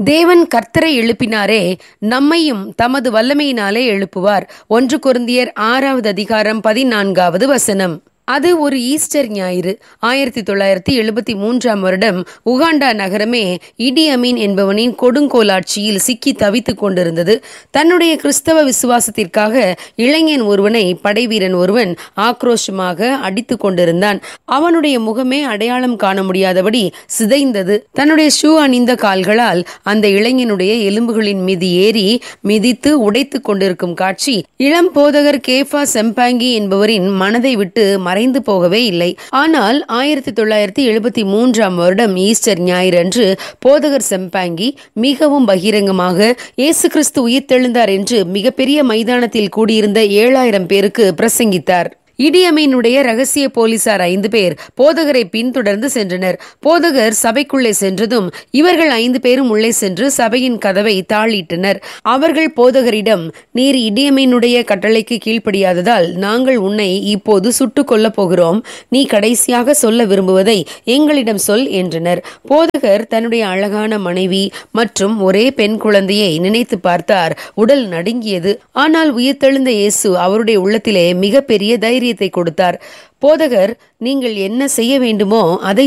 தேவன் கர்த்தரை எழுப்பினாரே நம்மையும் தமது வல்லமையினாலே எழுப்புவார் ஒன்று கொருந்தியர் ஆறாவது அதிகாரம் பதினான்காவது வசனம் அது ஒரு ஈஸ்டர் ஞாயிறு ஆயிரத்தி தொள்ளாயிரத்தி எழுபத்தி மூன்றாம் வருடம் உகாண்டா நகரமே இடி அமீன் என்பவனின் கொடுங்கோலாட்சியில் சிக்கி தவித்துக் கொண்டிருந்தது தன்னுடைய கிறிஸ்தவ விசுவாசத்திற்காக இளைஞன் ஒருவனை படைவீரன் ஒருவன் ஆக்ரோஷமாக அடித்துக் கொண்டிருந்தான் அவனுடைய முகமே அடையாளம் காண முடியாதபடி சிதைந்தது தன்னுடைய ஷூ அணிந்த கால்களால் அந்த இளைஞனுடைய எலும்புகளின் மீது ஏறி மிதித்து உடைத்துக் கொண்டிருக்கும் காட்சி இளம் போதகர் கேஃபா செம்பாங்கி என்பவரின் மனதை விட்டு மறைந்து போகவே இல்லை ஆனால் ஆயிரத்தி தொள்ளாயிரத்தி எழுபத்தி மூன்றாம் வருடம் ஈஸ்டர் ஞாயிறன்று போதகர் செம்பாங்கி மிகவும் பகிரங்கமாக இயேசு கிறிஸ்து உயிர்த்தெழுந்தார் என்று மிகப்பெரிய மைதானத்தில் கூடியிருந்த ஏழாயிரம் பேருக்கு பிரசங்கித்தார் இடியமீனுடைய ரகசிய போலீசார் ஐந்து பேர் போதகரை பின்தொடர்ந்து சென்றனர் போதகர் சபைக்குள்ளே சென்றதும் இவர்கள் ஐந்து பேரும் உள்ளே சென்று சபையின் கதவை தாளிட்டனர் அவர்கள் போதகரிடம் நீர் இடியமீனுடைய கட்டளைக்கு கீழ்ப்படியாததால் நாங்கள் உன்னை இப்போது சுட்டுக் கொல்லப் போகிறோம் நீ கடைசியாக சொல்ல விரும்புவதை எங்களிடம் சொல் என்றனர் போதகர் தன்னுடைய அழகான மனைவி மற்றும் ஒரே பெண் குழந்தையை நினைத்து பார்த்தார் உடல் நடுங்கியது ஆனால் உயிர்த்தெழுந்த இயேசு அவருடைய உள்ளத்திலே மிகப்பெரிய தைரியத்தை கொடுத்தார் போதகர் நீங்கள் என்ன செய்ய வேண்டுமோ அதை